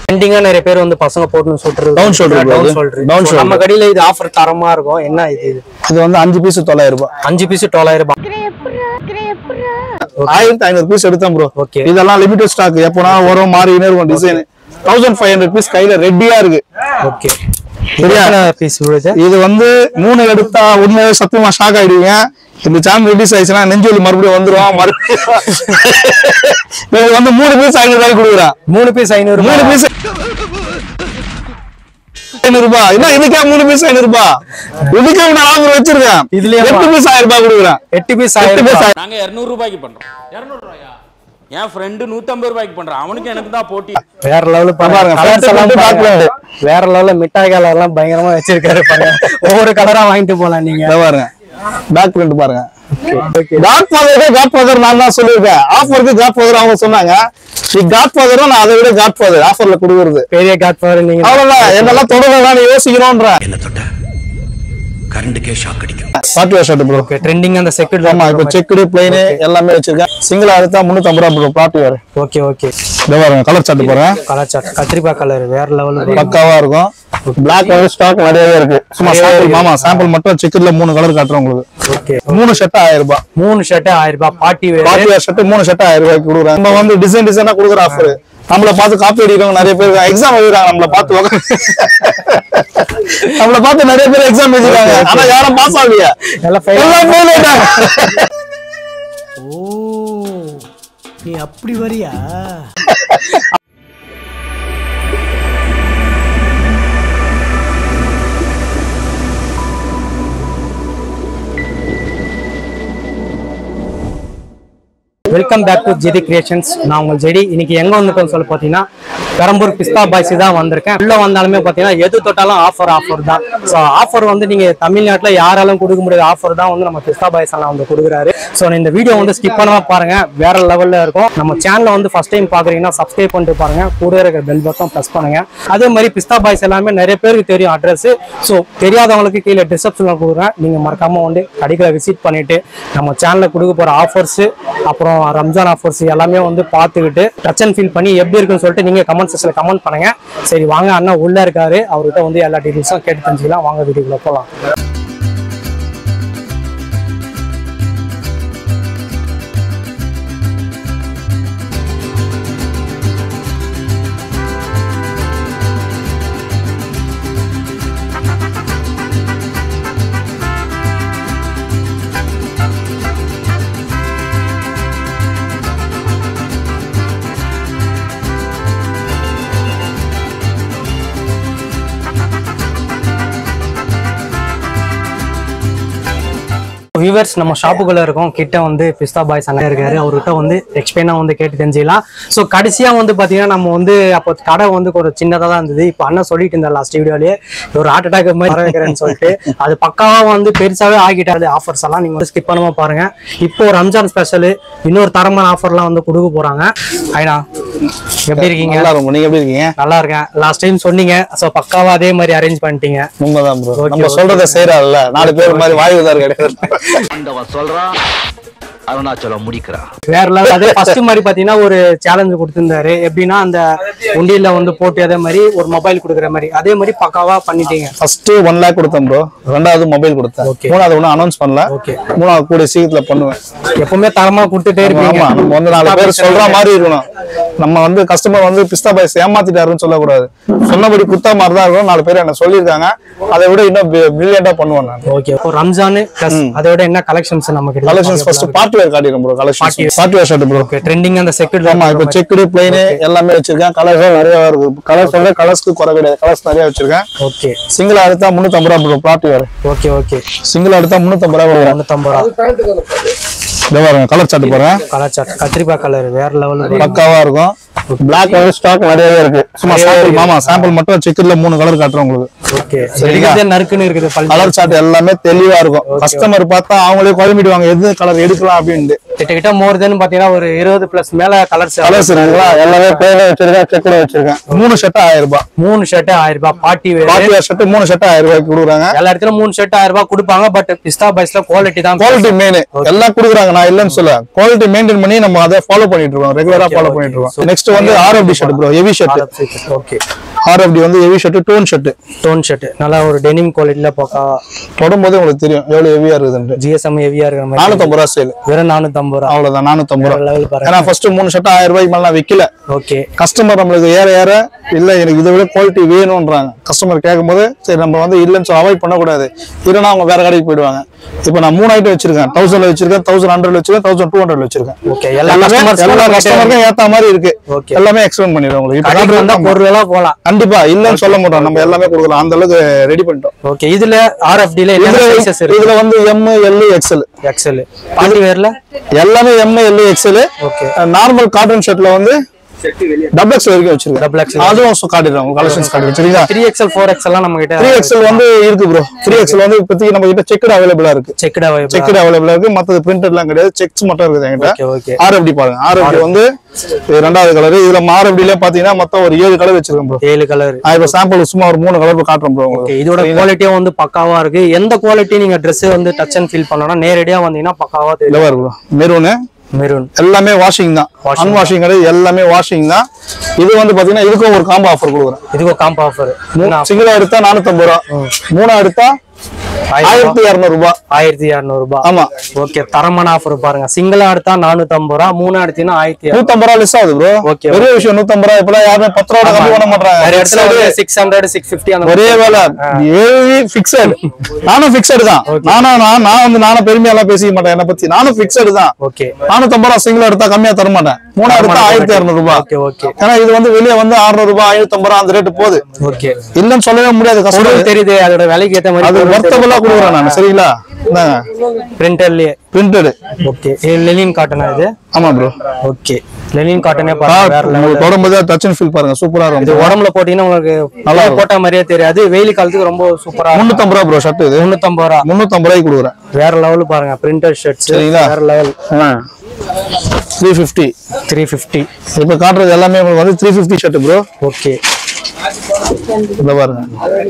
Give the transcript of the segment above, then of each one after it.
ட்ரெண்டிங்கா நிறைய பேர் வந்து பசங்க போட்டுன்னு சொல்றது Down shoulder bro டவுன் இது. Shoulder Down shoulder. நம்ம கடையில இது ஆஃபர் தரமா இருக்கும் என்ன இது இது இது வந்து அஞ்சு பீஸ் தொள்ளாயிரம் ரூபாய் அஞ்சு பீஸ் தொள்ளாயிரம் ரூபாய் ஆயிரத்தி ஐநூறு பீஸ் எடுத்தேன் ப்ரோ Okay. இதெல்லாம் லிமிடெட் ஸ்டாக் எப்போனா வரும் மாறினே இருக்கும் design thousand five hundred piece கையில ரெட்டியா இருக்கு ஓகே சரியா? பீஸ் விழுது இது வந்து மூணு எடுத்தா உண்மையாவே சத்தியமா ஷாக் ஆயிடுவீங்க இந்த சேனல் ரிலீஸ் ஆயிடுச்சுன்னா நெஞ்சொலி மறுபடியும் வந்துரும் மறுபடியும் இது வந்து மூணு பீஸ் ஐநூறு ரூபாய்க்கு கொடுக்குறேன் மூணு பீஸ் ஐநூறு மூணு பீஸ் ஐநூறு ரூபாய் என்ன இதுக்கே மூணு பீஸ் ஐநூறு ரூபாய் இதுக்கே நான் ஆஃபர் வச்சிருக்கேன் இதுலயே எட்டு பீஸ் ஆயிரம் ரூபாய் கொடுக்குறேன் எட்டு பீஸ் எட்டு ஆயிரம் பீஸ் ரூபாய். நாங்க இருநூறு ரூபாய்க்கு பண்றோம் இருநூறு ரூபாயா என் ஃப்ரெண்டு நூத்தம்பது ரூபாய்க்கு பண்றான் அவனுக்கு எனக்கு தான் போட்டி வேற லெவலு பாருங்க, பாருங்க கலர்ஸ் front எல்லாம் front back பாருங்க. ல வேற லெவல்ல மிட்டாய் கலர் எல்லாம் பயங்கரமா வச்சிருக்காரு பாருங்க ஒவ்வொரு கலரா வாங்கிட்டு போலாம் நீங்க இதை பாருங்க பேக் பிரிண்ட் பாருங்க காட் ஃபாதருக்கு காட் ஃபாதர் நான் தான் சொல்லியிருக்கேன் ஆஃபருக்கு காட் ஃபாதர் அவங்க சொன்னாங்க நீ காட் ஃபாதரும் நான் அதை விட காட் ஃபாதர் ஆஃபர்ல கொடுக்குறது பெரிய காட் பாரு நீங்க அவ்வளவுதான் என்னெல்லாம் தொடர்ந்து யோசிக்கணும்ன்ற என்ன தொட்ட கரண்ட்டுக்கே ஷாக் அடிக்கும் party wear shirt bro trending அந்த செக்யூரிட்டி ஆமா இப்போ செக்குடு பிளைனு எல்லாமே வச்சிருக்கேன் சிங்கிள் எடுத்தா முன்னூத்தி ரூபா bro party wear okay okay இதை பாருங்க கலர் சார்ட் போறேன் கலர் சார்ட் கத்திரிக்காய் கலர் வேற லெவல் பக்காவா இருக்கும் பிளாக் வந்து ஸ்டாக் நிறையவே இருக்கு சும்மா சாம்பிள் மாமா சாம்பிள் மட்டும் செக்குல மூணு கலர் காட்டுறேன் உங்களுக்கு ஓகே மூணு ஷர்ட் ஆயிரம் ரூபாய் மூணு ஷர்ட் ஆயிரம் ரூபாய் party wear party wear shirt மூணு ஷர்ட் ஆயிரம் ரூபாய்க்கு கொடுக்குறாங்க நம்ம வந்து டிசைன் டிசைனா கொடுக்குற ஆஃபர் நம்மள பார்த்து காப்பி அடிக்கிறவங்க நிறைய பேர் எக்ஸாம் எழுதுறாங்க நம்மள பார்த்து உக்காந்து. நம்மள பார்த்து நிறைய பேர் எக்ஸாம் எழுதிருக்காங்க ஆனா யாரும் பாஸ் ஆகலையா எல்லாம் fail. எல்லாம் fail ஆயிட்டாங்க. ஓ நீ அப்படி வரியா welcome back to JD creations நான் உங்கள் ஜெடி இன்னைக்கு எங்க வந்திருக்கோம்னு சொல்லி பார்த்தீங்கன்னா பெரம்பூர் பிஸ்தா பாய்ஸ் தான் வந்திருக்கேன் உள்ள வந்தாலுமே பார்த்தீங்கன்னா எது தொட்டாலும் ஆஃபர் ஆஃபர் தான் ஸோ ஆஃபர் வந்து நீங்க தமிழ்நாட்டில் யாராலும் கொடுக்க முடியாத ஆஃபர் தான் வந்து நம்ம பிஸ்தா பாய்ஸ் எல்லாம் வந்து கொடுக்குறாரு ஸோ இந்த வீடியோ வந்து ஸ்கிப் பண்ணாம பாருங்க வேற லெவல்ல இருக்கும் நம்ம சேனலை வந்து ஃபர்ஸ்ட் டைம் பாக்குறீங்கன்னா சப்ஸ்கிரைப் பண்ணிட்டு பாருங்க கூட இருக்கிற பெல் பட்டன் ப்ரெஸ் பண்ணுங்க அதே மாதிரி பிஸ்தா பாய்ஸ் எல்லாமே நிறைய பேருக்கு தெரியும் அட்ரஸ் ஸோ தெரியாதவங்களுக்கு கீழே டிஸ்கிரிப்ஷன்ல கொடுக்குறேன் நீங்க மறக்காம வந்து கடைகளை விசிட் பண்ணிட்டு நம்ம சேனல்ல கொடுக்க போற ஆஃபர்ஸ் அப்புறம் ரம்ஜான் ஆஃபர்ஸ் எல்லாமே வந்து பார்த்துக்கிட்டு டச் அண்ட் ஃபீல் பண்ணி எப்படி இருக்குன்னு சொல்லிட்டு நீங்க கமெண்ட் செக்ஷன்ல கமெண்ட் பண்ணுங்க சரி வாங்க அண்ணா உள்ள இருக்காரு அவர்கிட்ட வந்து எல்லா டீட்டெயில்ஸும் கேட்டு தெரிஞ்சுக்கலாம் வாங்க வீடியோக்குள்ள போகலாம் வியூவர்ஸ் நம்ம ஷாப்புக்குள்ள இருக்கோம் கிட்ட வந்து பிஸ்தா பாய்ஸ் அண்ணன் இருக்காரு அவர்கிட்ட வந்து எக்ஸ்பிளைனா வந்து கேட்டு தெரிஞ்சுக்கலாம் ஸோ கடைசியா வந்து பாத்தீங்கன்னா நம்ம வந்து அப்போ கடை வந்து ஒரு சின்னதா தான் இருந்தது இப்போ அண்ணன் சொல்லிட்டு இருந்தார் லாஸ்ட் வீடியோலயே ஒரு ஹார்ட் அட்டாக் மாதிரி வர வைக்கிறேன்னு சொல்லிட்டு அது பக்காவா வந்து பெருசாவே ஆகிட்டாரு ஆஃபர்ஸ் எல்லாம் நீங்க வந்து ஸ்கிப் பண்ணாம பாருங்க இப்போ ரம்ஜான் ஸ்பெஷல் இன்னொரு தரமான ஆஃபர்லாம் வந்து கொடுக்க போறாங்க ஐனா எப்படி இருக்கீங்க நல்லா இருக்கும் நீங்க எப்படி இருக்கீங்க நல்லா இருக்கேன் லாஸ்ட் டைம் சொன்னீங்க ஸோ பக்காவா அதே மாதிரி அரேஞ்ச் பண்ணிட்டீங்க உண்மைதான் ப்ரோ நம்ம சொல்றத செய்யறாருல்ல நாலு பேர் மாதிரி வாய்வுதார் கிடையாது ஆண்டவன் சொல்றான் அருணாச்சலம் முடிக்கிறான் வேற லெவல் அதே ஃபர்ஸ்ட் மாதிரி பாத்தீங்கன்னா ஒரு சேலஞ்ச் கொடுத்திருந்தாரு எப்படின்னா அந்த உண்டியல்ல வந்து போட்டு அதே மாதிரி ஒரு மொபைல் கொடுக்குற மாதிரி அதே மாதிரி பக்காவா பண்ணிட்டீங்க ஃபர்ஸ்ட் ஒன் லேக் கொடுத்தேன் ப்ரோ ரெண்டாவது மொபைல் கொடுத்தேன் Okay. மூணாவது ஒன்றும் அனௌன்ஸ் பண்ணல Okay. மூணாவது கூடிய சீக்கிரத்துல பண்ணுவேன் எப்பவுமே தரமா கொடுத்துட்டே இருப்பீங்க ஆமா நம்ம வந்து நாலு பேர் சொல்ற மாதிரி இருக்கணும் நம்ம வந்து கஸ்டமர் வந்து பிஸ்தா பாய்ஸ் ஏமாத்திட்டாருன்னு சொல்லக்கூடாது சொன்னபடி குத்தா மாதிரி தான் இருக்கணும் நாலு பேர் என்ன சொல்லியிருக்காங்க அதை விட இன்னும் பிரில்லியண்டா பண்ணுவேன் நான் ஓகே இப்போ ரம்ஜான் பிளஸ் அதோட என்ன கலெக்ஷன்ஸ் நம்ம கிட்ட கலெக்ஷன்ஸ் ஃபர்ஸ்ட் பார்ட்டி வேர் காட்டிடுறேன் bro collection party wear shirt bro okay trending அந்த செக்யூரிட்டி ஆமா இப்போ செக்குடு பிளைனு எல்லாமே வச்சிருக்கேன் கலர்ஸ் நிறைய இருக்கு கலர்ஸ் வந்து கலர்ஸ்க்கு குறை கிடையாது கலர்ஸ் நிறைய வச்சிருக்கேன் ஓகே சிங்கிள் எடுத்தா முன்னூத்தம்பது ரூபா bro party wear okay okay single எடுத்தா முன்னூத்தம்பது ரூபா வரும் முன்னூத்தம்பது ரூபா இதை பாருங்க கலர் சார்ட் போறேன் கலர் சார்ட் கத்திரிக்காய் கலர் வேற லெவல் பக்காவா இருக்கும் பிளாக் வந்து ஸ்டாக் நிறையவே இருக்கு சும்மா சாம்பிள் மாமா சாம்பிள் மட்டும் செக்குல மூணு கலர் காட்டுறேன் உங்களுக்கு ஓகே சரிங்களா? சரிங்க நறுக்குன்னு இருக்குது பல் கலர் சார்ட் எல்லாமே தெளிவா இருக்கும் கஸ்டமர் பார்த்தா அவங்களே குழம்பிடுவாங்க எது கலர் எடுக்கலாம் அப்படின்ட்டு கிட்டத்தட்ட மோர் தென் பாத்தீங்கன்னா ஒரு இருபது பிளஸ் மேல கலர்ஸ் கலர்ஸ் இருக்குங்களா எல்லாமே பிளேன வச்சிருக்கேன் செக்குல வச்சிருக்கேன் மூணு ஷர்ட் ஆயிரம் ரூபாய் மூணு ஷர்ட் ஆயிரம் ரூபாய் party wear party wear shirt மூணு ஷர்ட் ஆயிரம் ரூபாய்க்கு கொடுக்குறாங்க எல்லா இடத்துலயும் மூணு ஷர்ட் ஆயிரம் ரூபாய் கொடுப்பாங்க பட் பிஸ்தா பாய்ஸ்ல குவாலிட்டி தான் குவாலிட்டி மெயின் எல்லாம் கொடுக்குறாங்க நான் இல்லைன்னு சொல்ல குவாலிட்டி மெயின்டைன் பண்ணி நம்ம அதை ஃபாலோ பண்ணிட்டு இருக்கோம் ரெகுலரா ஃபாலோ பண்ணிட்டு இருக்கோம் நெக்ஸ்ட் வந்து RFD shirt bro heavy shirt okay RFD வந்து heavy shirt tone shirt tone shirt நல்லா ஒரு டெனிம் குவாலிட்டியில போக்கா தொடும்போது உங்களுக்கு தெரியும் எவ்வளவு ஹெவியா இருக்குதுன்ட்டு ஜிஎஸ்எம் ஹெவியா இருக்கிற மாதிரி நானூத்தம்பது ரூபா சேல் வெறும் நானூத்தம்பது ரூபா அவ்வளவுதான் நானூத்தம்பது ரூபா லெவல் பாருங்க ஏன்னா ஃபர்ஸ்ட் மூணு ஷர்ட் ஆயிரம் ரூபாய்க்கு மேல விக்கல ஓகே கஸ்டமர் நம்மளுக்கு ஏற ஏற இல்ல எனக்கு இதை விட குவாலிட்டி வேணும்ன்றாங்க கஸ்டமர் கேட்கும்போது சரி நம்ம வந்து இல்லைன்னு சொல்லி அவாய்ட் பண்ணக்கூடாது இல்லைன்னா அவங்க வேற கடைக்கு போயிடுவாங்க இப்போ நான் மூணு ஐட்டம் வச்சிருக்கேன் தௌசண்ட்ல வச்சிருக்கேன் தௌசண்ட் ஹண்ட்ரட் வச்சிருக்கேன் தௌசண்ட் டூ ஹண்ட்ரட் வச்சிருக்கேன் ஓகே எல்லா எல்லாமே customers எல்லா க்கும் கஸ்டமருக்கும் ஏத்த மாதிரி இருக்கு Okay. எல்லாமே எக்ஸ்பிளைன் பண்ணிடுவோம் உங்களுக்கு இப்போ கடைக்கு வந்தா காட்டுறது பொருள் எல்லாம் போலாம் கண்டிப்பா இல்லைன்னு சொல்ல மாட்டோம் நம்ம எல்லாமே கொடுக்கலாம் அந்த அளவுக்கு ரெடி பண்ணிட்டோம் ஓகே இதுல ஆர்எஃப்டில என்னென்ன இதுல சைஸஸ் இருக்கு இதுல வந்து M L XL XL party வேர்ல எல்லாமே M L XL okay normal cotton ஷர்ட்ல வந்து டபுள் எக்ஸ் வரைக்கும் வச்சிருக்கேன் Double XL. அதுவும் so காட்டிடுறோம் கலெக்ஷன்ஸ் காட்டுறேன் சரிங்களா த்ரீ எக்ஸல் ஃபோர் எக்ஸல் எல்லாம் நம்ம கிட்ட த்ரீ எக்ஸ்எல் வந்து இருக்கு ப்ரோ த்ரீ எக்ஸ்எல் வந்து இப்போதைக்கு நம்ம கிட்ட செக்குடு அவைலபிளா இருக்கு செக்குடா செக்குடு அவைலபிளா இருக்கு மற்றது பிரிண்டட்லாம் கிடையாது செக்ஸ் மட்டும் இருக்குது ஓகே என்கிட்ட ஓகே ஆர்எஃப்டி பாருங்க ஆர்எஃப்டி வந்து இது ரெண்டாவது கலர் இதுல ஆர்எஃப்டில பாத்தீங்கன்னா மொத்தம் ஒரு ஏழு கலர் வச்சிருக்கேன் ப்ரோ ஏழு கலர் நான் இப்போ சாம்பிள் சும்மா ஒரு மூணு கலர் காட்டுறேன் ப்ரோ ஓகே உங்களுக்கு இதோட குவாலிட்டியும் வந்து பக்காவா இருக்கு எந்த குவாலிட்டி நீங்க Dress வந்து டச் அண்ட் ஃபீல் பண்ணனும்னா நேரடியா வந்தீங்கன்னா பக்காவா தெரியும் இதுல ப்ரோ மெரூனு மெரூன் எல்லாமே வாஷிங் தான் அன்வாஷிங் கிடையாது எல்லாமே வாஷிங் தான் இது வந்து பாத்தீங்கன்னா இதுக்கும் ஒரு காம்போ ஆஃபர் கொடுக்குறேன் இதுக்கு காம்போ ஆஃபர் சிங்கிளா எடுத்தா நானூத்தம்பது ரூபா மூணா எடுத்தா ஆயிரத்தி இரநூறு ரூபாய் ஆயிரத்தி இரநூறு ரூபாய் ஆமா ஓகே தரமான ஆஃபர் பாருங்க சிங்கிளா எடுத்தா நானூத்தி ஐம்பது ரூபா மூணா எடுத்தீங்கன்னா ஆயிரத்தி நூத்தம்பது ரூபா லெஸ் ஆகுது ப்ரோ Okay, பெரிய விஷயம் நூத்தம்பது ரூபா இப்பெல்லாம் யாருமே பத்து ரூபா கம்மி பண்ண நிறைய இடத்துல மாட்டாங்க சிக்ஸ் ஹண்ட்ரட் சிக்ஸ் பிப்டி அந்த ஒரே வேலை எழுதி பிக்சட் நானும் பிக்சட் தான் நானும் நான் நான் வந்து நானும் பெருமையா எல்லாம் பேசிக்க மாட்டேன் என்ன பத்தி நானும் பிக்சட் தான் ஓகே நானூத்தம்பது ரூபா சிங்கிள் எடுத்தா கம்மியா தர மாட்டேன் மூணா எடுத்தா ஆயிரத்தி இரநூறு ரூபாய் ஓகே ஓகே ஏன்னா இது வந்து வெளியே வந்து அறுநூறு ரூபாய் ஐநூத்தம்பது ரூபா அந்த ரேட்டு போகுது ஓகே இல்லைன்னு சொல்லவே முடியாது கஸ்டமர் பொருள் தெரியுது அதோட விலைக்கு ஏத்த அது மாதிரி வர்த்தபலா கொடுக்குறேன் நான் சரிங்களா இந்தாங்க பிரிண்டர்லயே பிரிண்டடு ஓகே லெனின் காட்டனா இது ஆமா ப்ரோ ஓகே லெனின் காட்டனே பாருங்க வேற level. தொடரும்போது டச் அண்ட் ஃபீல் பாருங்க சூப்பரா இது இருக்கும் உடம்புல போட்டீங்கன்னா உங்களுக்கு நல்லா போட்ட மாதிரியே தெரியாது வெயில் காலத்துக்கு ரொம்ப சூப்பரா முன்னூத்தம்பது ரூபா ப்ரோ ஷர்ட் இது முன்னூத்தம்பது ரூபா முன்னூத்தம்பது ரூபாய்க்கு கொடுக்குறேன் வேற லெவல் பாருங்க பிரிண்டர் ஷர்ட்ஸ் சரிங்களா? வேற level three fifty three fifty இப்போ காட்டுறது எல்லாமே உங்களுக்கு வந்து three fifty shirt bro okay இந்த பாருங்க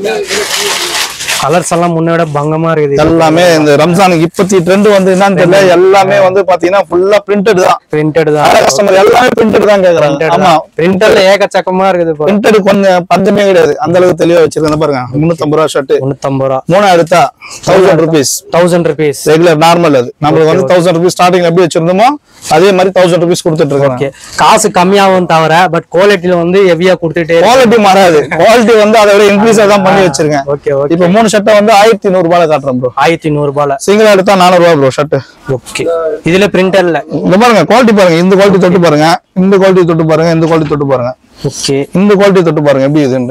கலர்ஸ் எல்லாம் முன்ன விட பங்கமா இருக்குது எல்லாமே இந்த ரம்ஜானுக்கு இப்பத்தி ட்ரெண்ட் வந்து என்னன்னு தெரியல எல்லாமே வந்து பாத்தீங்கன்னா ஃபுல்லா பிரிண்டட் தான் பிரிண்டட் தான் கஸ்டமர் எல்லாமே பிரிண்டட் தான் கேக்குறாங்க ஆமா பிரிண்டர்ல ஏகச்சக்கமா இருக்குது இப்போ பிரிண்டட் கொஞ்சம் பஞ்சமே கிடையாது அந்த அளவுக்கு தெளிவா வச்சிருக்கேன் பாருங்க முன்னூத்தம்பது ரூபா ஷர்ட் முன்னூத்தம்பது ரூபா மூணா எடுத்தா thousand rupees thousand rupees regular normal அது நம்மளுக்கு வந்து தௌசண்ட் ருபீஸ் ஸ்டார்டிங் எப்படி வச்சிருந்தோமோ அதே மாதிரி தௌசண்ட் ருபீஸ் கொடுத்துட்டு இருக்கோம் ஓகே காசு கம்மியாகும் தவிர பட் குவாலிட்டியில வந்து ஹெவியா கொடுத்துட்டே இருக்கு. குவாலிட்டி மாறாது குவாலிட்டி வந்து அதை விட இன்க்ரீஸா தான் பண்ணி வச்சிருக்கேன் ஓகே ஓகே இப்போ மூணு ஷர்ட்டை வந்து ஆயிரத்தி நூறு ரூபாயில காட்டுறேன் ப்ரோ ஆயிரத்தி நூறு ரூபாயில சிங்கிள் எடுத்தா நானூறு ரூபா ப்ரோ ஷர்ட் ஓகே இதுல பிரிண்டர்ல இந்த பாருங்க குவாலிட்டி பாருங்க இந்த குவாலிட்டி தொட்டு பாருங்க இந்த குவாலிட்டி தொட்டு பாருங்க இந்த குவாலிட்டி தொட்டு பாருங்க ஓகே இந்த குவாலிட்டி தொட்டு பாருங்க எப்படி இதுன்னு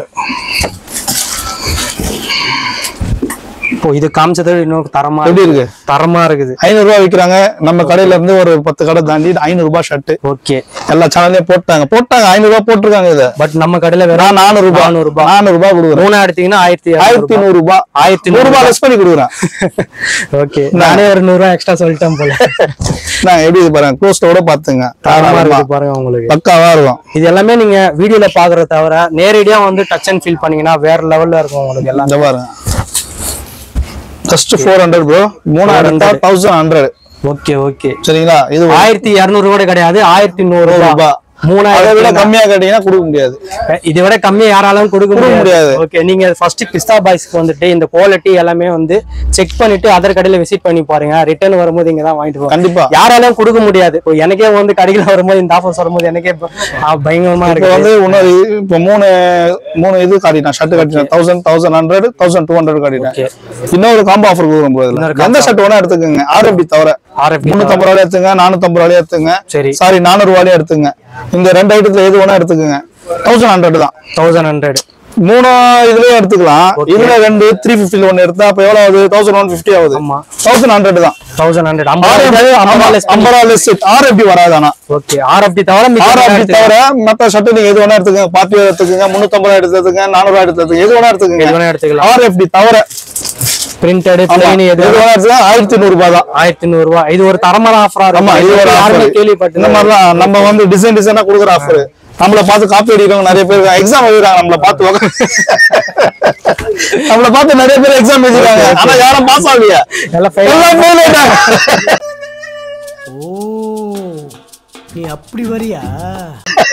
இப்போ இது காமிச்சதை இன்னொரு தரமா எப்படி இருக்கு தரமா இருக்குது ஐநூறு ரூபாய் விற்கிறாங்க நம்ம கடையில இருந்து ஒரு பத்து கடை தாண்டி ஐநூறு ரூபாய் ஷர்ட் ஓகே எல்லா சேனல்லையும் போட்டாங்க போட்டாங்க ஐநூறு ரூபாய் போட்டிருக்காங்க இதை பட் நம்ம கடையில வேற நான் நானூறு ரூபாய் நானூறு ரூபாய் நானூறு ரூபாய் கொடுக்குறேன் மூணா எடுத்தீங்கன்னா ஆயிரத்தி ஆயிரத்தி நூறு ரூபாய் ஆயிரத்தி நூறு ரூபாய் லெஸ் பண்ணி கொடுக்குறேன் ஓகே நானே ஒரு நூறு ரூபாய் எக்ஸ்ட்ரா சொல்லிட்டேன் போல நான் எப்படி இது பாருங்க க்ளோஸ்டோட பாத்துங்க தரமா இருக்குது பாருங்க உங்களுக்கு பக்காவா இருக்கும் இது எல்லாமே நீங்க வீடியோல பாக்குறத தவிர நேரடியா வந்து டச் அண்ட் ஃபீல் பண்ணீங்கன்னா வேற லெவல்ல இருக்கும் உங்களுக்கு எல்லாம் இந்த பாருங்க ஜஸ்ட் ஃபோர் ஹண்ட்ரட் ப்ரோ மூணாயிரம் தௌசண்ட் ஹண்ட்ரட் ஓகே ஓகே சரிங்களா இது ஆயிரத்தி இருநூறு கூட கிடையாது ஆயிரத்தி நூறு ரூபாய் ரூபாய் அதை விட மூணாயிரம் கம்மியா கேட்டீங்கன்னா கொடுக்க முடியாது இதை விட கம்மியா யாராலும் கொடுக்க கொடுக்க முடியாது முடியாது. ஓகே நீங்க ஃபர்ஸ்ட் பிஸ்தா பாய்ஸ்க்கு வந்துட்டு இந்த குவாலிட்டி எல்லாமே வந்து செக் பண்ணிட்டு அதர் கடையில விசிட் பண்ணி பாருங்க ரிட்டர்ன் வரும்போது இங்க தான் வாங்கிட்டு போங்க கண்டிப்பா யாராலும் கொடுக்க முடியாது இப்போ எனக்கே வந்து கடையில வரும்போது இந்த ஆஃபர்ஸ் வரும்போது எனக்கே இப்ப, ஆ, பயங்கரமா இப்போ இருக்கு வந்து இன்னொரு இப்போ மூணு மூணு இது காட்டிட்டேன் ஷர்ட் காட்டிட்டேன் thousand thousand hundred thousand two hundred காட்டிட்டேன் Okay. இன்னொரு காம்போ ஆஃபர் கொடுக்குறோம் bro இதுல. இன்னொரு எந்த ஷர்ட் வேணா எடுத்துக்கோங்க ஆர்எஃப்டி தவிர RFD முன்னூத்தம்பது ரூபாய் எடுத்துங்க நானூத்தம்பது ரூபாய் எடுத்துங்க சரி சாரி நானூறு ரூபாய் எடுத்துங்க இந்த ரெண்டு ஐட்டத்துல எது வேணா எடுத்துக்கோங்க தௌசண்ட் ஹண்ட்ரட் தான் தௌசண்ட் ஹண்ட்ரட் மூணு இதுலயும் எடுத்துக்கலாம் இதுல ரெண்டு த்ரீ பிப்டில ஒன்னு எடுத்தா அப்ப எவ்வளவு ஆகுது தௌசண்ட் ஒன் பிப்டி ஆகுது ஆமா தௌசண்ட் ஹண்ட்ரட் தான் தௌசண்ட் ஹண்ட்ரட் ஐம்பது ரூபா லெஸ் ஆர்எஃப்டி வராது ஆனா ஓகே ஆர்எஃப்டி தவிர மிச்சம் ஆர்எஃப்டி எடுத்து- தவிர மத்த ஷர்ட் நீங்க எது வேணா எடுத்துக்கங்க பார்ட்டி வேர் எடுத்துக்கங்க முன்னூத்தம்பது ரூபாய் எடுத்துக்கங்க நானூறு ரூபாய் எடுத்துக்கங்க எது வேணா எது எடுத்துக்கங்க வேணா எடுத்துக்கலாம் ஆர்எஃப்டி தவிர பிரிண்டட் ஆமா, பிளைன் எது எது வேணா எடுத்துக்கலாம் ஆயிரத்தி நூறு ரூபாய் தான் ஆயிரத்தி நூறு ரூபாய் இது ஒரு தரமான ஆஃபரா ஆமா இது ஒரு யாருமே offer. கேள்விப்பட்டு இந்த மாதிரிலாம் நம்ம வந்து டிசைன் டிசைனா கொடுக்குற ஆஃபர் நம்மள பார்த்து காப்பி அடிக்கிறவங்க நிறைய பேர் எக்ஸாம் எழுதுறாங்க நம்மள பார்த்து உக்காந்து. நம்மள பார்த்து நிறைய பேர் எக்ஸாம் எழுதிருக்காங்க ஆனா யாரும் பாஸ் ஆகலையா எல்லாம் fail எல்லாம் fail ஆயிட்டாங்க. ஓ நீ அப்படி வரியா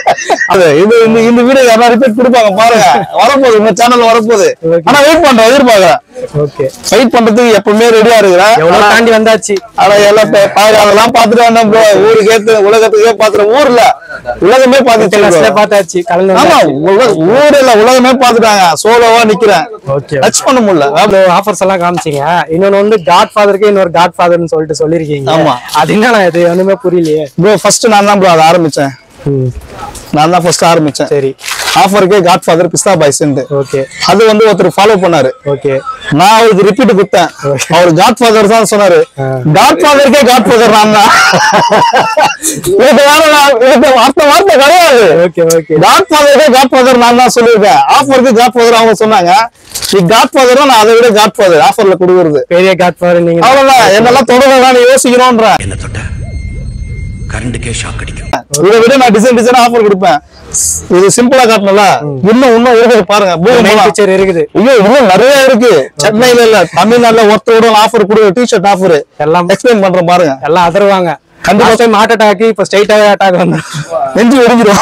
அது இது இந்த இந்த வீடியோ யாரா ரிப்பீட் கொடுப்பாங்க பாருங்க வரப்போகுது உங்க சேனல் வரப்போகுது ஆனா வெயிட் பண்றேன் எதிர்பார்க்கறேன் ஓகே வெயிட் பண்றதுக்கு எப்பவுமே ரெடியா இருக்கிறேன் எவ்வளவு தாண்டி வந்தாச்சு ஆனா எல்லாம் பே- பாரு, அதெல்லாம் பாத்துட்டு வந்தேன் ப்ரோ ஊருக்கு ஏத்து உலகத்துக்கே பாத்துறேன் ஊர்ல உலகமே பாத்துச்சு கிளாஸ்ல bro. பார்த்தாச்சு கலந்து ஆமா உல- ஊர் இல்ல உலகமே பாத்துட்டாங்க சோலோவா நிக்கிறேன் ஓகே டச் பண்ண முடியல ஆஃபர்ஸ் எல்லாம் காமிச்சீங்க இன்னொன்னு வந்து காட் ஃபாதருக்கு இன்னொரு காட் ஃபாதர்னு சொல்லிட்டு சொல்லிருக்கீங்க ஆமா. அது என்னண்ணா இது ஒண்ணுமே புரியலையே ப்ரோ ஃபர்ஸ்ட் நான் தான் ப்ரோ அதை ஆரம்பிச்சேன் நான் தான் ஃபர்ஸ்ட் ஆரம்பிச்சேன் சரி ஆஃபருக்கே காட் ஃபாதர் பிஸ்தா பாய்ஸ் ஓகே அது வந்து ஒருத்தர் ஃபாலோ பண்ணாரு ஓகே நான் அவருக்கு ரிப்பீட் கொடுத்தேன் அவர் காட் ஃபாதர் தான் சொன்னாரு காட் ஃபாதருக்கே காட் ஃபாதர் நான் தான் இதுக்கு வேற நான் இதுக்கு வார்த்தை வார்த்தை கிடையாது ஓகே ஓகே காட் ஃபாதருக்கே காட் ஃபாதர் நான் தான் சொல்லியிருக்கேன் ஆஃபருக்கு காட் ஃபாதர் அவங்க சொன்னாங்க நீ காட் ஃபாதர் நான் அதை விட காட் ஃபாதர் ஆஃபர்ல கொடுக்குறது பெரிய காட் ஃபாதர் நீங்க அவ்வளவுதான் என்னெல்லாம் தொடர்ந்து யோசிக்கிறோன்ற என்ன தொட்ட கரண்ட்டுக்கே ஷாக் அடிக்கும் இதை விட நான் டிசைன் டிசைன் ஆஃபர் கொடுப்பேன் இது சிம்பிளா காட்டணும்ல இன்னும் இன்னும் ஒரு பாருங்க பூமி மெயின் போலாம். பிக்சர் இருக்குது ஐயோ இன்னும் நிறைய இருக்கு சென்னையில இல்ல தமிழ்நாட்டுல ஒருத்தரோட ஆஃபர் கொடு டிஷர்ட் ஆஃபர் எல்லாம் எக்ஸ்பிளைன் பண்றேன் பாருங்க எல்லாம் அதருவாங்க கண்டிப்பா. கண்டிப்பா டைம் ஹார்ட் அட்டாக் இப்ப ஸ்ட்ரைட்டாவே அட்டாக் வந்து நெஞ்சு வெடிஞ்சிரும்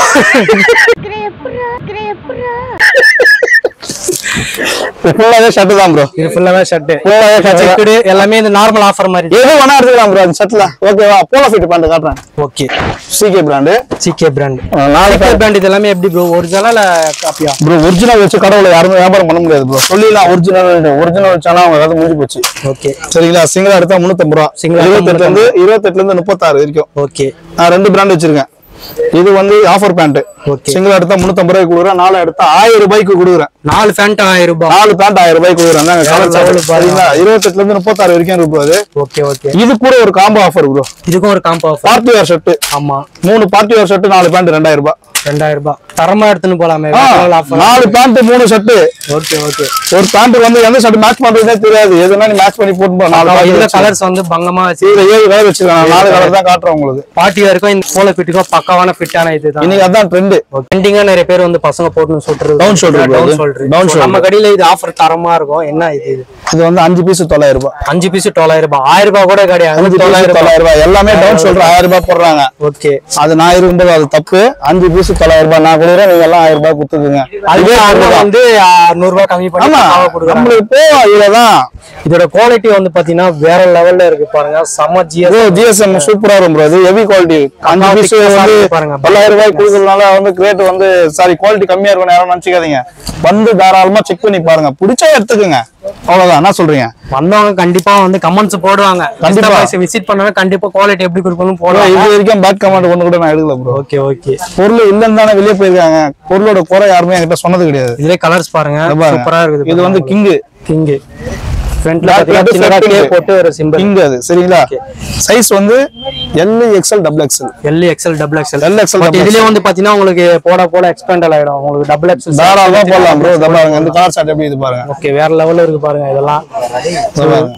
ஃபுல்லாவே ஷர்ட் தான் ப்ரோ இது ஃபுல்லாவே ஷர்ட் ஃபுல்லாவே ஷர்ட் எல்லாமே இந்த நார்மல் ஆஃபர் மாதிரி எது வேணா எடுத்துக்கலாம் ப்ரோ அந்த ஷர்ட்ல ஓகேவா போலோ ஃபிட் பேண்ட் காட்டுறேன் okay CK brand CK brand நாலு சிகே பிராண்ட் இது எல்லாமே எப்படி ப்ரோ ஒரிஜினலா இல்ல காப்பியா ப்ரோ ஒரிஜினல் வச்சு கடவுளை யாருமே வியாபாரம் பண்ண முடியாது ப்ரோ சொல்லிடலாம் ஒரிஜினல் ஒரிஜினல் வச்சாலும் அவங்க கதை முடிஞ்சு போச்சு ஓகே சரிங்களா சிங்கிளா எடுத்தா முன்னூத்தம்பது ரூபா Single ஆ இருபத்தெட்டுல இருந்து இருபத்தெட்டுல இருந்து முப்பத்தாறு வரைக்கும் ஓகே நான் ரெண்டு பிராண்ட் வச்சிருக்கேன் இது வந்து ஆஃபர் பேண்ட் Okay. சிங்கிள் எடுத்தா முன்னூத்தம்பது ரூபாய்க்கு கொடுக்குறேன் நாலு எடுத்தா ஆயிரம் ரூபாய்க்கு கொடுக்குறேன் நாலு ஃபேண்ட் ஆயிரம் ரூபாய் நாலு பேண்ட் ஆயிரம் ரூபாய்க்கு கொடுக்குறேன் வேற level பாருங்க. சரிங்களா இருபத்தெட்டுல இருந்து முப்பத்தாறு வரைக்கும் இருக்கு bro அது ஓகே ஓகே இது கூட ஒரு காம்போ ஆஃபர் ப்ரோ இதுக்கும் ஒரு combo offer party wear shirt ஆமா மூணு பார்ட்டி வேர் ஷர்ட் நாலு பேண்ட் ரெண்டாயிரம் ரூபாய் ரெண்டாயிரம் ரூபாய் தரமா எடுத்துன்னு போலாமே ஆ, ஆஃபர் நாலு பேண்ட் மூணு ஷர்ட் ஓகே ஓகே ஒரு பேண்ட் வந்து எந்த ஷர்ட் மேட்ச் பண்றதுனே தெரியாது எதுனா நீ மேட்ச் பண்ணி போட்டு போ. நாலு இந்த pant கலர்ஸ் வந்து பங்கமா வச்சு இதுல ஏழு கலர் வச்சிருக்கேன் நான் நாலு கலர் தான் காட்டுறேன் உங்களுக்கு பார்ட்டி வரைக்கும் இந்த போல ஃபிட்டுக்கும் பக்காவான ஃபிட்டான இதுதான் இன்னைக்கு அதான் ட்ரெண்ட் ட்ரெண்டிங்கா நிறைய பேர் வந்து பசங்க போட்டுன்னு சொல்றது Down shoulder bro டவுன் இது. Shoulder Down shoulder. நம்ம கடையில இது ஆஃபர் தரமா இருக்கும் என்ன இது இது? இது வந்து அஞ்சு பீஸ் தொள்ளாயிரம் ரூபாய் அஞ்சு பீஸ் தொள்ளாயிரம் ரூபாய் ஆயிரம் ரூபாய் கூட கிடையாது அஞ்சு பீஸ் தொள்ளாயிரம் ரூபாய் தொள்ளாயிரம் ரூபாய் எல்லாமே டவுன் சொல்ற ஆயிரம் ரூபாய் போடுறாங்க ஓகே அது நான் இருக்கும்போது அது தப்பு அஞ்சு பீஸ் தொள்ளாயிரம் ரூபாய் நான் கொடுக்குறேன் நீங்க எல்லாம் ஆயிரம் ரூபாய் கொடுத்துக்குங்க அதுவே அண்ணன் வந்து நூறு ரூபாய் கம்மி பண்ணி ஆமா பக்காவா கொடுக்குறாங்க நம்மளுக்கு இப்போ இதுலதான் இதோட குவாலிட்டி வந்து பாத்தீங்கன்னா வேற லெவல்ல இருக்கு பாருங்க செம்ம ஜிஎஸ் ஜிஎஸ்எம் சூப்பரா இருக்கும் bro. அது ஹெவி குவாலிட்டி அஞ்சு பக்காவா பீஸ் thickness ஆ வந்து இருக்கு பாருங்க. தொள்ளாயிரம் ரூபாய் கொடுக்கறதுனால வந்து கிரேட் வந்து சாரி குவாலிட்டி கம்மியா இருக்கும் யாரும் நினைச்சுக்காதீங்க வந்து தாராளமா செக் பண்ணி பாருங்க பிடிச்சா எடுத்துக்கோங்க அவ்வளவுதான் என்ன சொல்றீங்க வந்தவங்க கண்டிப்பா வந்து கமெண்ட்ஸ் போடுவாங்க கண்டிப்பா. கண்டிப்பா விசிட் பண்ணவங்க கண்டிப்பா குவாலிட்டி எப்படி கொடுக்கணும் bro, போடுவாங்க இது வரைக்கும் பேட் கமெண்ட் ஒண்ணு கூட நான் எடுக்கல ப்ரோ ஓகே ஓகே பொருள் இல்லைன்னு தானே வெளியே போயிருக்காங்க பொருளோட குறை யாருமே என்கிட்ட சொன்னது கிடையாது இதுல கலர்ஸ் பாருங்க இதை பாருங்க. சூப்பரா இருக்குது இது வந்து கிங்கு கிங் ஃப்ரண்ட்ல Black பாத்தீங்கன்னா வந்து சின்னதா flat K king. போட்டு ஒரு சிம்பிள் கிங் அது சரிங்களா சைஸ் வந்து L XL double XL L XL double XL L XL but இதுலயே வந்து பாத்தீங்கன்னா உங்களுக்கு போட போட எக்ஸ்பேண்டல் ஆயிடும் உங்களுக்கு டபுள் எக்ஸ்எல் தாராளமா போடலாம் ப்ரோ இதை பாருங்க இந்த கலர் ஷர்ட் எப்படி இது பாருங்க ஓகே வேற லெவல்ல இருக்கு பாருங்க இதெல்லாம் இதை பாருங்க.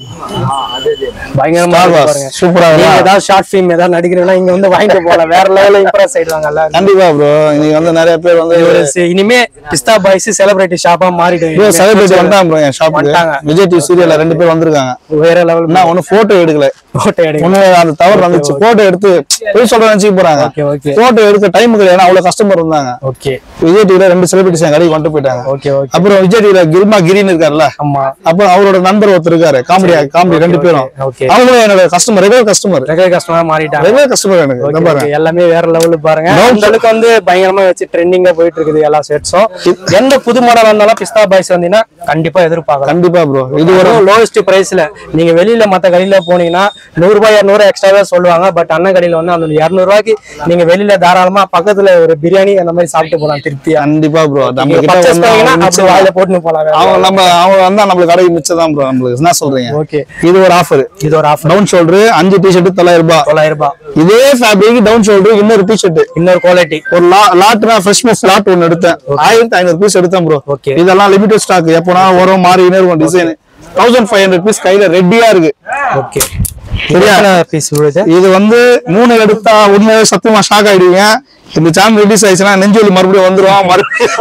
பயங்கரமா Star இருக்கு Wars. பாருங்க சூப்பரா நீங்க இருக்கா? ஏதாவது ஷார்ட் ஃபிலிம் ஏதாவது நடிக்கிறீங்கன்னா இங்க வந்து வாங்கிட்டு போகலாம் வேற லெவல்ல இம்ப்ரெஸ் ஆயிடுவாங்க எல்லாரும் கண்டிப்பா ப்ரோ இன்னைக்கு வந்து நிறைய பேர் வந்து ஒரு சி- இனிமே பிஸ்தா பாய்ஸ் செலிபிரிட்டி ஷாப்பா மாறிடும் ப்ரோ இனிமே. செலிபிரிட்டி வந்தாங்க ப்ரோ என் ஷாப்புக்கு வந்துட்டாங்க. விஜய் டிவி சீரியல்ல ரெண்டு பேர் வந்திருக்காங்க வேற லெவல் நான் ஒன்னும் போட்டோ எடுக்கல போட்டோ எடுங்க ஒண்ணு அந்த தவறு வந்துச்சு போட்டோ எடுத்து போய் சொல்ற நினைச்சுக்க போறாங்க ஓகே ஓகே போட்டோ எடுக்க டைம் கிடையாது ஏன்னா அவ்வளவு கஸ்டமர் இருந்தாங்க ஓகே விஜய் டிவில ரெண்டு செலிபிரிட்டிஸ் என் கடைக்கு கொண்டு போயிட்டாங்க ஓகே ஓகே அப்புறம் விஜய் டிவில கில்மா கிரின்னு இருக்காருல்ல ஆமா அப்புறம் அவரோட நண்பர் ஒருத்தர் இருக்காரு காமெடி காமெடி ரெண்டு பேரும் ஓகே அவங்களும் என்னோட கஸ்டமர் ரெகுலர் கஸ்டமர் ரெகுலர் கஸ்டமரா மாறிட்டாங்க ரெகுலர் கஸ்டமர் எனக்கு Okay, இதை okay. பாருங்க எல்லாமே வேற லெவலு பாருங்க அந்த அளவுக்கு வந்து பயங்கரமா வச்சு ட்ரெண்டிங்கா போயிட்டு இருக்குது எல்லா செட்ஸும் எந்த புது மாடல் வந்தாலும் பிஸ்தா பாய்ஸ் வந்தீங்கன்னா கண்டிப்பா எதிர்பார்க்கலாம் கண்டிப்பா ப்ரோ இது ஒரு ஒரு லோவஸ்ட் பிரைஸ்ல நீங்க வெளியில மத்த கடையில போனீங்கன்னா நூறு ரூபாய் இருநூறு எக்ஸ்ட்ராவே சொல்லுவாங்க பட் அண்ணன் கடையில வந்து அந்த இருநூறு ரூபாய்க்கு நீங்க வெளியில தாராளமா பக்கத்துல ஒரு பிரியாணி அந்த மாதிரி சாப்பிட்டு போலாம் திருப்தியா கண்டிப்பா ப்ரோ நம்ம நீங்க கிட்ட பர்ச்சேஸ் வந்து பண்ணீங்கன்னா அவங்க அப்படி வாயில போட்டுன்னு போலாம் அவங்க நம்ம அவங்க வந்தா நம்மளுக்கு கடைக்கு மிச்சம் தான் ப்ரோ நம்மளுக்கு என்ன சொல்றீங்க ஓகே இது ஒரு ஆஃபர் இது ஒரு ஆஃபர் டவுன் ஷோல்டர் அஞ்சு டிஷர்ட் தொள்ளாயிரம் ரூபாய் தொள்ளாயிரம் ரூபாய் இதே ஃபேப்ரிக் டவுன் ஷோல்டர் இன்னொரு டிஷர்ட் இன்னொரு குவாலிட்டி ஒரு லாட் நான் ஃப்ரெஷ்னஸ் லாட் ஒன்னு எடுத்தேன் ஆயிரத்தி ஐநூறு பீஸ் எடுத்தேன் ப்ரோ Okay. இதெல்லாம் லிமிடெட் ஸ்டாக் எப்போனா வரும் மாறினே இருக்கும் design thousand five hundred piece கையில ரெடியா இருக்கு ஓகே சரியா? பீஸ் விழுது இது வந்து மூணு எடுத்தா உண்மையாவே சத்தியமா ஷாக் ஆயிடுவீங்க இந்த சேனல் ரிலீஸ் ஆயிடுச்சுன்னா நெஞ்சொலி மறுபடியும் வந்துரும் மறுபடியும்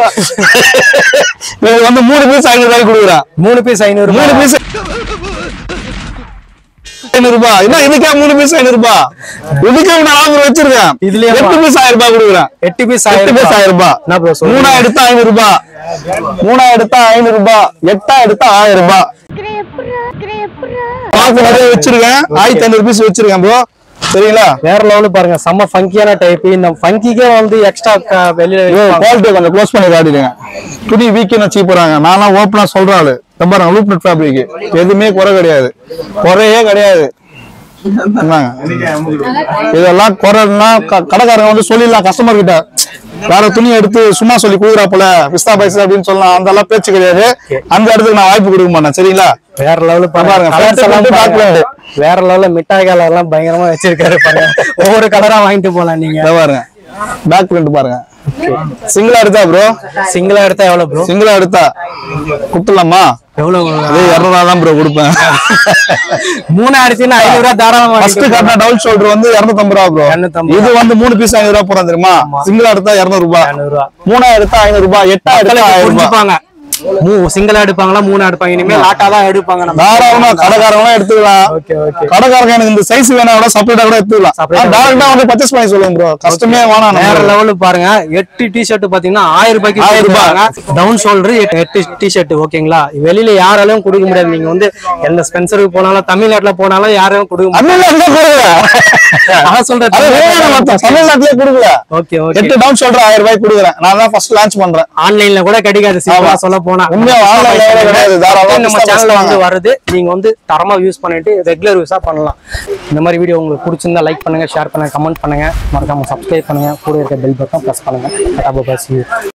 இது வந்து மூணு பீஸ் ஐநூறு ரூபாய்க்கு கொடுக்குறேன் மூணு பீஸ் ஐநூறு மூணு பீஸ் ஐநூறு ரூபாய் என்ன இதுக்கே மூணு பீஸ் ஐநூறு ரூபாய் இதுக்கே நான் வச்சிருக்கேன் இதுலயே எட்டு பீஸ் ஆயிரம் ரூபாய் கொடுக்குறேன் எட்டு பீஸ் எட்டு பீஸ் ஆயிரம் ரூபாய் என்ன ப்ரோ சொல்லுங்க மூணா எடுத்தா ஐநூறு ரூபாய் மூணா எடுத்தா ஐநூறு ரூபாய் எட்டா எடுத்தா ஆயிரம் ரூபாய் பாக்கு நிறைய வச்சிருக்கேன் ஆயிரத்தி ஐநூறு பீஸ் வச்சிருக்கேன் ப்ரோ சரிங்களா வேற லெவலு பாருங்க செம்ம ஃபங்கியான டைப் இந்த ஃபங்கிக்கே வந்து எக்ஸ்ட்ரா வெளியில குவாலிட்டி கொஞ்சம் க்ளோஸ் பண்ணி காட்டிடுங்க துணி வீக்குன்னு வச்சு போறாங்க நான்லாம் ஓப்பனா சொல்ற ஆளு இந்த பாருங்க லூப் நெட் ஃபேப்ரிக் எதுவுமே குறை கிடையாது குறையே கிடையாது என்னங்க? இதெல்லாம் குறைன்னா க- கடைக்காரங்க வந்து சொல்லிடலாம் கஸ்டமர் கிட்ட வேற துணி எடுத்து சும்மா சொல்லி குடுக்குறா போல பிஸ்தா பைசா அப்படின்னு சொல்லலாம் அந்த எல்லாம் பேச்சு கிடையாது அந்த இடத்துக்கு நான் வாய்ப்பு கொடுக்க மாட்டேன் சரிங்களா வேற லெவலு பாருங்க, பாருங்க கலர்ஸ் எல்லாம் front பாருங்க. back வேற லெவல்ல மிட்டாய் கலர் எல்லாம் பயங்கரமா வச்சிருக்காரு பாருங்க ஒவ்வொரு கலரா வாங்கிட்டு போலாம் நீங்க இதை பாருங்க பேக் பிரிண்ட் பாருங்க சிங்கிளா எடுத்தா ப்ரோ சிங்கிளா எடுத்தா எவ்வளவு ப்ரோ சிங்கிளா எடுத்தா குத்துலாமா எவ்வளவு அதே இரநூறுவா தான் ப்ரோ கொடுப்பேன் மூணு அடிச்சுன்னா ஐநூறு ரூபாய் தாராளமா ஃபர்ஸ்ட் வாங்கிட்டு காட்டின டபுள் ஷோல்டர் வந்து இருநூத்தம்பது ரூபா ப்ரோ 250 இது வந்து மூணு பீஸ் ஐநூறு ரூபா போறோம் தெரியுமா சிங்கிளா எடுத்தா இருநூறு ரூபாய் ஐநூறு ரூபாய் மூணா எடுத்தா ஐநூறு ரூபாய் எட்டா எடுத்தா மக்களுக்கு ஆயிரம் ரூபாய் புரிஞ்சுப்பாங்க மூ சிங்கிளா எடுப்பாங்களா மூணு எடுப்பாங்க இனிமே லாட்டா தான் எடுப்பாங்க நம்ம தாராளமா கடைக்காரங்க எடுத்துக்கலாம் ஓகே ஓகே கடைக்காரங்க எனக்கு இந்த சைஸ் வேணா கூட செப்பரேட்டா கூட எடுத்துக்கலாம் Separate ஆ டேரக்டா வந்து பர்ச்சேஸ் பண்ணி சொல்லுங்க ப்ரோ கஷ்டமே வேணாம் வேற நமக்கு. லெவலு பாருங்க எட்டு டிஷர்ட் பாத்தீங்கன்னா ஆயிரம் ரூபாய்க்கு ஆயிரம் ரூபாய். டவுன் ஷோல்டர் எட்டு டிஷர்ட் ஓகேங்களா வெளியில யாராலையும் கொடுக்க முடியாது நீங்க வந்து எந்த ஸ்பென்சருக்கு போனாலும் தமிழ்நாட்டுல போனாலும் யாரையும் கொடுக்க முடியாது தமிழ்நாட்டுல கொடுக்கல நான் சொல்றேன் அது வேணும் மொத்தம். தமிழ்நாட்டுலயே கொடுக்கல ஓகே ஓகே எட்டு டவுன் ஷோல்டர் ஆயிரம் ரூபாய் கொடுக்குறேன் நான் தான் ஃபர்ஸ்ட் லான்ச் பண்றேன் ஆன்லைன்ல கூட கிடைக்காது சிம்பிளா சொல்ல போனா உண்மையா online ல கூட கிடையாது. தாராளமா நம்ம business சேனல்ல வந்து வாங்க. வருது நீங்க வந்து தரமா யூஸ் பண்ணிட்டு ரெகுலர் யூஸா பண்ணலாம் இந்த மாதிரி வீடியோ உங்களுக்கு பிடிச்சிருந்தா லைக் பண்ணுங்க ஷேர் பண்ணுங்க கமெண்ட் பண்ணுங்க மறக்காம சப்ஸ்கிரைப் பண்ணுங்க கூட இருக்க பெல் பட்டன் ப்ரெஸ் பண்ணுங்க